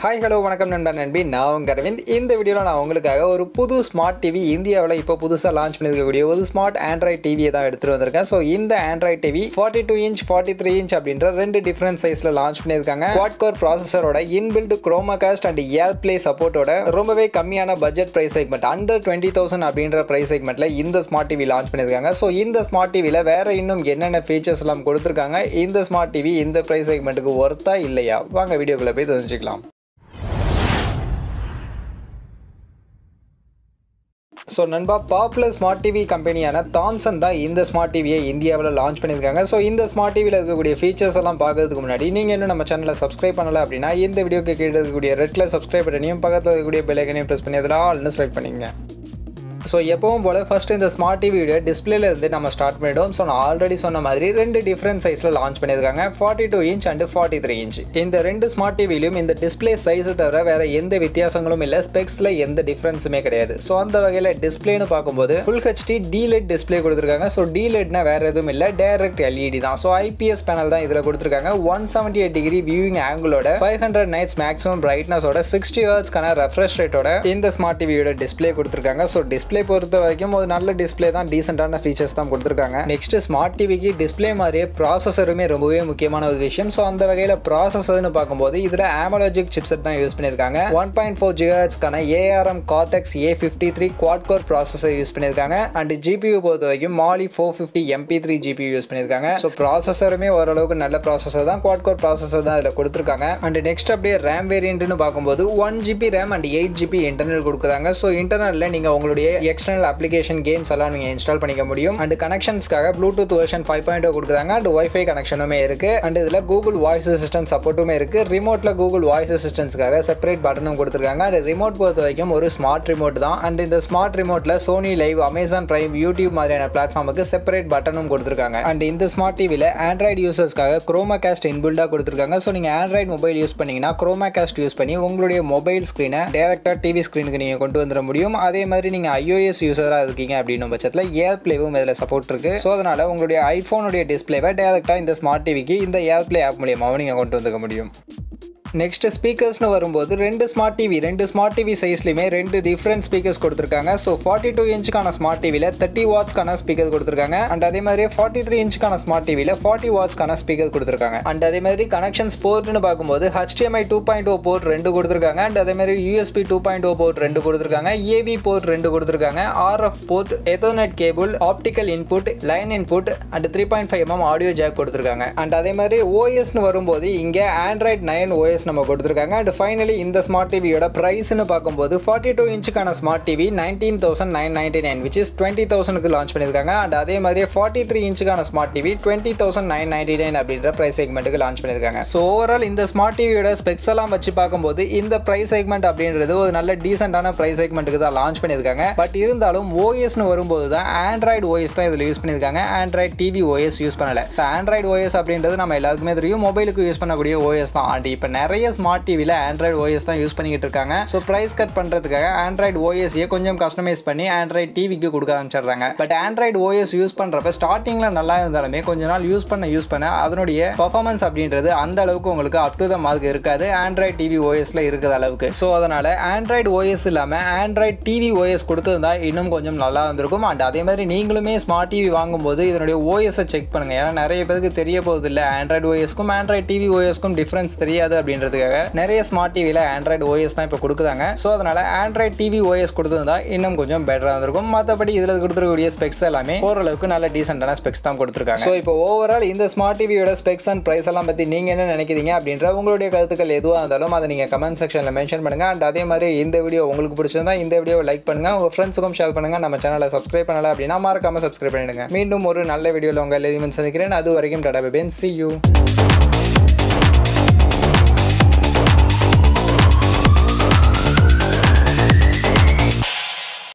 hi hello வணக்கம் நண்பா நண்பி நான் உங்க அரவிந்த் இந்த வீடியோவில் நான் உங்களுக்காக ஒரு புது ஸ்மார்ட் டிவி இந்தியாவில் இப்போ புதுசாக லான்ச் பண்ணியிருக்கக்கூடிய ஒரு ஸ்மார்ட் ஆண்ட்ராய்ட் டிவியை தான் எடுத்துகிட்டு வந்திருக்கேன் ஸோ இந்த Android TV forty two inch forty three inch அப்படின்ற ரெண்டு டிஃப்ரெண்ட் சைஸில் லான்ச் பண்ணியிருக்காங்க குவாட் கோர் ப்ராசஸரோட inbuilt Chromecast and AirPlay சப்போர்ட்டோட ரொம்பவே கம்மியான budget price segment under twenty thousand அப்படின்ற ப்ரைஸ் செக்மெண்ட்டில் இந்த ஸ்மார்ட் டிவி லான்ச் பண்ணியிருக்காங்க ஸோ இந்த ஸ்மார்ட் டிவியில் வேற இன்னும் என்னென்ன ஃபீச்சர்ஸ் எல்லாம் கொடுத்துருக்காங்க இந்த ஸ்மார்ட் டிவி இந்த ப்ரைஸ் செக்மெண்ட்டுக்கு ஒர்த்தா இல்லையா வாங்க வீடியோக்குள்ளே போய் தெரிஞ்சுக்கலாம் ஸோ நண்பா பாப்புலர் ஸ்மார்ட் டிவி கம்பெனியான தாம்சன் தான் இந்த ஸ்மார்ட் டிவியை இந்தியாவில் லான்ச் பண்ணியிருக்காங்க ஸோ இந்த ஸ்மார்ட் டிவியில் இருக்கக்கூடிய ஃபீச்சர்ஸ் எல்லாம் பார்க்கறதுக்கு முன்னாடி நீங்கள் இன்னும் நம்ம சேனலை சப்ஸ்கிரைப் பண்ணல அப்படின்னா இந்த வீடியோக்கு கீழே இருக்கக்கூடிய ரெட் கலர் சப்ஸ்கிரைப் பட்டனையும் பக்கத்தில் இருக்கக்கூடிய பெல்லைக்கனையும் ப்ரெஸ் பண்ணி அதில் ஆல்னு செலக்ட் பண்ணிங்க ஸோ எப்பவும் போல் ஃபர்ஸ்ட் இந்த ஸ்மார்ட் டிவியோட டிஸ்பிளேல இருந்து நம்ம ஸ்டார்ட் பண்ணிட்டோம் ஸோ நான் ஆல்ரெடி சொன்ன மாதிரி ரெண்டு டிஃப்ரெண்ட் சைஸில் லான்ச் பண்ணியிருக்காங்க forty two inch and forty three inch இந்த ரெண்டு ஸ்மார்ட் டிவிலையும் இந்த டிஸ்பிளே சைஸை தவிர வேற எந்த வித்தியாசங்களும் இல்லை ஸ்பெக்ஸில் எந்த டிஃப்ரென்ஸுமே கிடையாது ஸோ அந்த வகையில் டிஸ்பிளேன்னு பார்க்கும்போது ஃபுல் ஹெச்டி டிலெட் டிஸ்பிளே கொடுத்துருக்காங்க ஸோ டிலெட்னா வேற எதுவும் இல்லை டைரக்ட் எல்இடி தான் ஸோ ஐபிஎஸ் பேனல் தான் இதில் கொடுத்துருக்காங்க one seventy eight degree viewing ஆங்கிளோட ஃபைவ் ஹண்ட்ரட் நைட்ஸ் மேக்ஸிமம் பிரைட்னஸோட சிக்ஸ்டி ஹர்ட்ஸ்க்கான ரெஃப்ரெஷ் ரேட்டோட இந்த ஸ்மார்ட் டிவியோட டிஸ்பிளே கொடுத்துருக்காங்க ஸோ டிஸ்பிளே பொறுத்த வரைக்கும் ஒரு நல்ல டிஸ்பிளே தான் டீசென்டான ஃபீச்சர்ஸ் தான் கொடுத்துருக்காங்க நெக்ஸ்ட் ஸ்மார்ட் டிவிக்கு டிஸ்பிளே மாதிரியே ப்ராசஸருமே ரொம்பவே முக்கியமான ஒரு விஷயம் ஸோ அந்த வகையில் ப்ராசஸர்னு பார்க்கும்போது இதில் ஆமலோஜிக் சிப்செட் தான் யூஸ் பண்ணியிருக்காங்க ஒன் பாயிண்ட் ஃபோர் ஜிஹெச்க்கான ARM Cortex A fifty three quad core processor use பண்ணியிருக்காங்க அண்ட் ஜிபியூ பொறுத்த வரைக்கும் Mali four fifty MP three GPU use பண்ணியிருக்காங்க ஸோ ப்ராசஸருமே ஓரளவுக்கு நல்ல ப்ராசஸர் தான் குவாட் கோர் ப்ராசஸர் தான் இதில் கொடுத்துருக்காங்க அண்ட் நெக்ஸ்ட் அப்படியே ரேம் வேரியன்ட்னு பார்க்கும்போது one GB RAM and eight GB internal கொடுக்குறாங்க ஸோ இன்டர்னலில் நீங்கள் உங்களுடைய எக்ஸ்டர்னல் அப்ளிகேஷன் கேம்ஸ் எல்லாம் நீங்கள் இன்ஸ்டால் பண்ணிக்க முடியும் அண்ட் கனெக்ஷன்ஸ்க்காக ப்ளூடூத் வெர்ஷன் ஃபைவ் பாயிண்ட் கொடுக்குறாங்க அண்ட் ஒய்ஃபை கனெக்ஷனுமே இருக்கு அண்ட் இதில் கூகுள் வாய்ஸ் அசிஸ்டன்ட் சப்போர்ட்டுமே இருக்கு ரிமோட்டில் கூகுள் வாய்ஸ் அசிஸ்டன்ஸ்க்காக செப்பரேட் பட்டனும் கொடுத்துருக்காங்க அண்ட் ரிமோட் பொறுத்த வரைக்கும் ஒரு ஸ்மார்ட் ரிமோட் தான் அண்ட் இந்த ஸ்மார்ட் ரிமோட்டில் Sony LIV Amazon Prime YouTube மாதிரியான பிளாட்ஃபார்முக்கு செப்பரேட் பட்டனும் கொடுத்துருக்காங்க அண்ட் இந்த ஸ்மார்ட் டிவியில் ஆண்ட்ராய்டு யூசர்ஸ்க்காக குரோமா கேஸ்ட் இன்பில்டாக கொடுத்துருக்காங்க ஸோ நீங்கள் ஆண்ட்ராய்டு மொபைல் யூஸ் பண்ணீங்கன்னா குரோமா கேஸ்ட் யூஸ் பண்ணி உங்களுடைய மொபைல் ஸ்க்ரீனை டேரெக்டாக டிவி ஸ்க்ரீனுக்கு நீங்கள் கொண்டு வந்துட முடியும் அதே மாதிரி நீங்கள் ஐஓஎஸ் யூசராக இருக்கீங்க அப்படின்னும் பட்சத்தில் ஏர் பிளேவும் இதில் சப்போர்ட் இருக்கு ஸோ அதனால் உங்களுடைய ஐஃபோனுடைய டிஸ்பிளேவை டேரெக்டாக இந்த ஸ்மார்ட் டிவிக்கு இந்த ஏர் பிளே ஆப் மூலியமாகவும் நீங்கள் கொண்டு வந்துக்க முடியும் நெக்ஸ்ட் ஸ்பீக்கர்ஸ்னு வரும்போது ரெண்டு ஸ்மார்ட் டிவி ரெண்டு ஸ்மார்ட் டிவி சைஸ்லையுமே ரெண்டு டிஃப்ரெண்ட் ஸ்பீக்கர்ஸ் கொடுத்துருக்காங்க ஸோ ஃபார்ட்டி டூ இன்ச்சுக்கான ஸ்மார்ட் டிவியில் தேர்ட்டி வாட்ஸ்க்கான ஸ்பீக்கர் கொடுத்துருக்காங்க அண்ட் அதே மாதிரி ஃபார்ட்டி த்ரீ இன்ச்சுக்கான ஸ்மார்ட் டிவியில் ஃபார்ட்டி வாட்ஸ்க்கான ஸ்பீக்கர் கொடுத்துருக்காங்க அண்ட் அதே மாதிரி கனெக்ஷன்ஸ் போர்ட்னு பார்க்கும்போது HDMI two point O port ரெண்டு கொடுத்துருக்காங்க அண்ட் அதே மாதிரி USB two point O port ரெண்டு கொடுத்துருக்காங்க ஏவி போர்ட் ரெண்டு கொடுத்துருக்காங்க RF port Ethernet cable optical input line input and three point five mm audio jack கொடுத்துருக்காங்க அண்ட் அதே மாதிரி ஓஎஸ்னு வரும்போது இங்கே ஆண்ட்ராய்ட் நைன் ஓஎஸ் நம்ம கொடுத்துருக்காங்க அண்ட் ஃபைனலி இந்த ஸ்மார்ட் டிவியோட ப்ரைஸ்னு பார்க்கும்போது ஃபார்ட்டி டூ இன்ச்சுக்கான smart TV nineteen thousand nine ninety nine which is twenty தௌசண்ட்க்கு லான்ச் பண்ணியிருக்காங்க அண்ட் அதே மாதிரி ஃபார்ட்டி த்ரீ இன்ச்சுக்கான smart TV twenty thousand nine ninety nine அப்படின்ற ப்ரைஸ் செக்மெண்ட்டுக்கு லான்ச் பண்ணியிருக்காங்க ஸோ ஓவரால் இந்த ஸ்மார்ட் டிவியோட ஸ்பெக்ஸ் எல்லாம் வச்சு பார்க்கும்போது இந்த ப்ரைஸ் செக்மெண்ட் அப்படின்றது ஒரு நல்ல டீசென்டான ப்ரைஸ் செக்மெண்ட்டுக்கு தான் லான்ச் பண்ணியிருக்காங்க பட் இருந்தாலும் ஓஎஸ்னு வரும்போது தான் ஆண்ட்ராய்டு ஓஎஸ் தான் இதில் யூஸ் பண்ணியிருக்காங்க ஆண்ட்ராய்டு டிவி ஓஎஸ் யூஸ் பண்ணல ஸோ ஆண்ட்ராய்டு ஓஎஸ் அப்படின்றது நம்ம எல்லாருக்குமே தெரியும் மொபைலுக்கு யூஸ் பண்ணக்கூடிய ஓஎஸ் தான் அண்ட் இப்போ நிறைய ஸ்மார்ட் டிவியில் ஆண்ட்ராய்டு ஓஎஸ் தான் யூஸ் பண்ணிக்கிட்டு இருக்காங்க ஸோ ப்ரைஸ் கட் பண்ணுறதுக்காக ஆண்ட்ராய்டு ஓஎஸ்ஏ கொஞ்சம் கஸ்டமைஸ் பண்ணி ஆண்ட்ராய்டு டிவிக்கு கொடுக்க ஆரம்பிச்சிடுறாங்க பட் ஆண்ட்ராய்டு ஓஎஸ் யூஸ் பண்ணுறப்ப ஸ்டார்டிங்கில் நல்லா இருந்தாலுமே கொஞ்ச நாள் யூஸ் பண்ண யூஸ் பண்ண அதனுடைய பர்ஃபார்மன்ஸ் அப்படின்றது அந்த அளவுக்கு உங்களுக்கு அப் டு த மார்க் இருக்காது ஆண்ட்ராய்டு டிவி ஓஎஸ்ல இருக்கிற அளவுக்கு ஸோ அதனால ஆண்ட்ராய்டு ஓஎஸ் இல்லாமல் ஆண்ட்ராய்டு டிவி ஓஎஸ் கொடுத்துருந்தா இன்னும் கொஞ்சம் நல்லா இருந்திருக்கும் அண்ட் அதே மாதிரி நீங்களுமே ஸ்மார்ட் டிவி வாங்கும்போது இதனுடைய ஓஎஸை செக் பண்ணுங்க ஏன்னா நிறைய பேருக்கு தெரிய போகுது இல்லை ஆண்ட்ராய்டு ஓஎஸ்க்கும் ஆண்ட்ராய்டு டிவி ஓஎஸ்க்கும் டிஃப்ரென்ஸ் தெரியாது அப்படின்றதுக்காக நிறைய ஸ்மார்ட் டிவியில் ஆண்ட்ராய்டு ஓஎஸ் தான் இப்போ கொடுக்குறாங்க ஸோ அதனால ஆண்ட்ராய்டு டிவி ஓஎஸ் கொடுத்துருந்தா இன்னும் கொஞ்சம் பெட்டராக இருந்திருக்கும் மற்றபடி இதில் கொடுத்துருக்கக்கூடிய ஸ்பெக்ஸ் எல்லாமே ஓரளவுக்கு நல்ல டீசென்டான ஸ்பெக்ஸ் தான் கொடுத்துருக்காங்க ஸோ இப்போ ஓவரால் இந்த ஸ்மார்ட் டிவியோட ஸ்பெக்ஸ் அண்ட் ப்ரைஸ் எல்லாம் பற்றி நீங்கள் என்ன நினைக்கிறீங்க அப்படின்ற உங்களுடைய கருத்துக்கள் எதுவாக இருந்தாலும் அதை நீங்கள் கமெண்ட் செக்ஷனில் மென்ஷன் பண்ணுங்க அண்ட் அதே மாதிரி இந்த வீடியோ உங்களுக்கு பிடிச்சிருந்தா இந்த வீடியோவை லைக் பண்ணுங்க உங்க ஃப்ரெண்ட்ஸுக்கும் ஷேர் பண்ணுங்க நம்ம சேனலை சப்ஸ்கிரைப் பண்ணல அப்படின்னா மறக்காம சப்ஸ்கிரைப் பண்ணிடுங்க மீண்டும் ஒரு நல்ல வீடியோவில் உங்கள் எல்லாத்தையும் சந்திக்கிறேன் அது வரைக்கும் டடா பேபேன் சி யூ